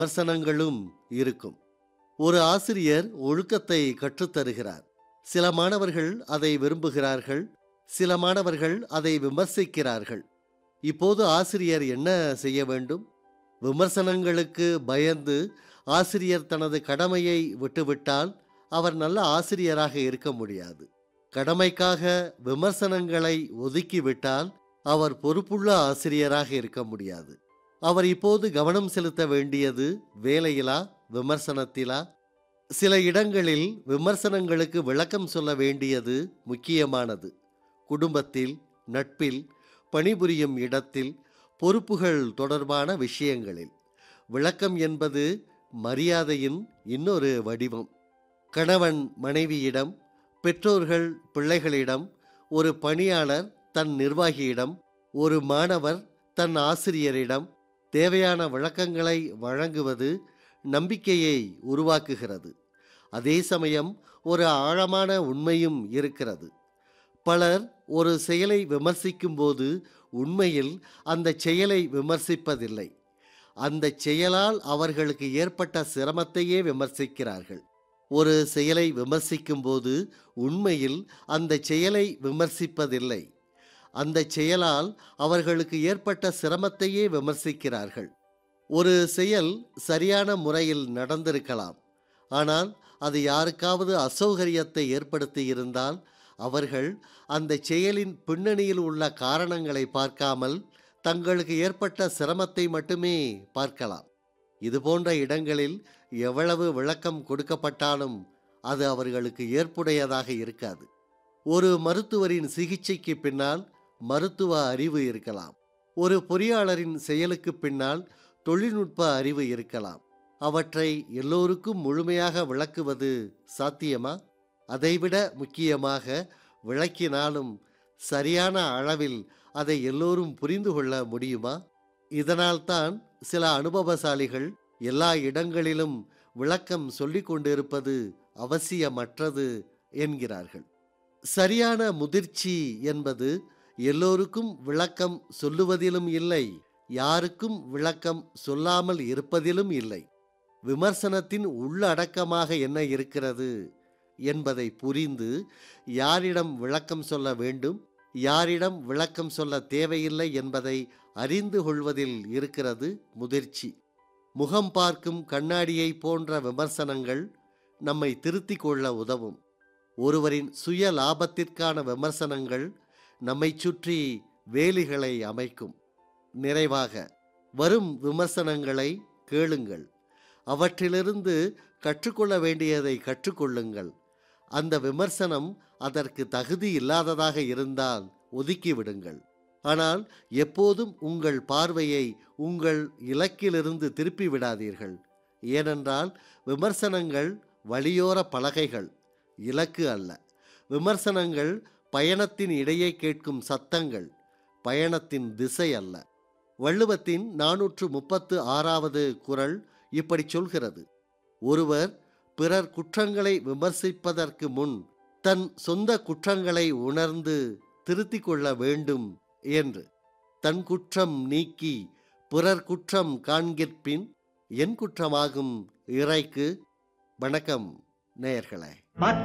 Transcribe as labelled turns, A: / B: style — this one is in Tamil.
A: விமர்சனங்களும் இருக்கும் ஒரு ஆசிரியர் ஒழுக்கத்தை கற்றுத்தருகிறார் சில மாணவர்கள் அதை விரும்புகிறார்கள் சில மாணவர்கள் அதை விமர்சிக்கிறார்கள் இப்போது ஆசிரியர் என்ன செய்ய வேண்டும் விமர்சனங்களுக்கு பயந்து ஆசிரியர் தனது கடமையை விட்டுவிட்டால் அவர் நல்ல ஆசிரியராக இருக்க முடியாது கடமைக்காக விமர்சனங்களை ஒதுக்கிவிட்டால் அவர் பொறுப்புள்ள ஆசிரியராக இருக்க முடியாது அவர் இப்போது கவனம் செலுத்த வேண்டியது வேலையிலா விமர்சனத்திலா சில இடங்களில் விமர்சனங்களுக்கு விளக்கம் சொல்ல வேண்டியது முக்கியமானது குடும்பத்தில் நட்பில் பணிபுரியும் இடத்தில் பொறுப்புகள் தொடர்பான விஷயங்களில் விளக்கம் என்பது மரியாதையின் இன்னொரு வடிவம் கணவன் மனைவியிடம் பெற்றோர்கள் பிள்ளைகளிடம் ஒரு பணியாளர் தன் நிர்வாகியிடம் ஒரு மாணவர் தன் ஆசிரியரிடம் தேவையான விளக்கங்களை வழங்குவது நம்பிக்கையை உருவாக்குகிறது அதே சமயம் ஒரு ஆழமான உண்மையும் இருக்கிறது பலர் ஒரு செயலை விமர்சிக்கும்போது உண்மையில் அந்த செயலை விமர்சிப்பதில்லை அந்த செயலால் அவர்களுக்கு ஏற்பட்ட சிரமத்தையே விமர்சிக்கிறார்கள் ஒரு செயலை விமர்சிக்கும்போது உண்மையில் அந்த செயலை விமர்சிப்பதில்லை அந்த செயலால் அவர்களுக்கு ஏற்பட்ட சிரமத்தையே விமர்சிக்கிறார்கள் ஒரு செயல் சரியான முறையில் நடந்திருக்கலாம் ஆனால் அது யாருக்காவது அசௌகரியத்தை ஏற்படுத்தி இருந்தால் அவர்கள் அந்த செயலின் பின்னணியில் உள்ள காரணங்களை பார்க்காமல் தங்களுக்கு ஏற்பட்ட சிரமத்தை மட்டுமே பார்க்கலாம் இதுபோன்ற இடங்களில் எவ்வளவு விளக்கம் கொடுக்கப்பட்டாலும் அது அவர்களுக்கு ஏற்புடையதாக இருக்காது ஒரு மருத்துவரின் சிகிச்சைக்கு பின்னால் மருத்துவ அறிவு இருக்கலாம் ஒரு பொறியாளரின் செயலுக்கு பின்னால் தொழில்நுட்ப அறிவு இருக்கலாம் அவற்றை எல்லோருக்கும் முழுமையாக விளக்குவது சாத்தியமா அதைவிட முக்கியமாக விளக்கினாலும் சரியான அளவில் அதை எல்லோரும் புரிந்து கொள்ள முடியுமா இதனால்தான் சில அனுபவசாலிகள் எல்லா இடங்களிலும் விளக்கம் சொல்லிக் கொண்டிருப்பது அவசியமற்றது என்கிறார்கள் சரியான முதிர்ச்சி என்பது எல்லோருக்கும் விளக்கம் சொல்லுவதிலும் இல்லை யாருக்கும் விளக்கம் சொல்லாமல் இருப்பதிலும் இல்லை விமர்சனத்தின் உள்ளடக்கமாக என்ன இருக்கிறது என்பதை புரிந்து யாரிடம் விளக்கம் சொல்ல வேண்டும் யாரிடம் விளக்கம் சொல்ல தேவையில்லை என்பதை அறிந்து கொள்வதில் இருக்கிறது முதிர்ச்சி முகம் பார்க்கும் கண்ணாடியை போன்ற விமர்சனங்கள் நம்மை திருத்திக் கொள்ள உதவும் ஒருவரின் சுய லாபத்திற்கான விமர்சனங்கள் நம்மை சுற்றி வேலிகளை அமைக்கும் நிறைவாக வரும் விமர்சனங்களை கேளுங்கள் அவற்றிலிருந்து கற்றுக்கொள்ள வேண்டியதை கற்றுக்கொள்ளுங்கள் அந்த விமர்சனம் அதற்கு தகுதி இல்லாததாக இருந்தால் ஒதுக்கிவிடுங்கள் ஆனால் எப்போதும் உங்கள் பார்வையை உங்கள் இலக்கிலிருந்து திருப்பி விடாதீர்கள் ஏனென்றால் விமர்சனங்கள் வழியோர பலகைகள் இலக்கு அல்ல விமர்சனங்கள் பயணத்தின் இடையே கேட்கும் சத்தங்கள் பயணத்தின் திசை அல்ல வள்ளுவத்தின் நானூற்று முப்பத்து ஆறாவது குரல் இப்படி சொல்கிறது ஒருவர் பிறர் குற்றங்களை விமர்சிப்பதற்கு முன் தன் சொந்த குற்றங்களை உணர்ந்து திருத்திக் கொள்ள வேண்டும் என்று தன் குற்றம் நீக்கி பிறர் குற்றம் காண்கிற்பின் என் குற்றமாகும் இறைக்கு வணக்கம் நேயர்களே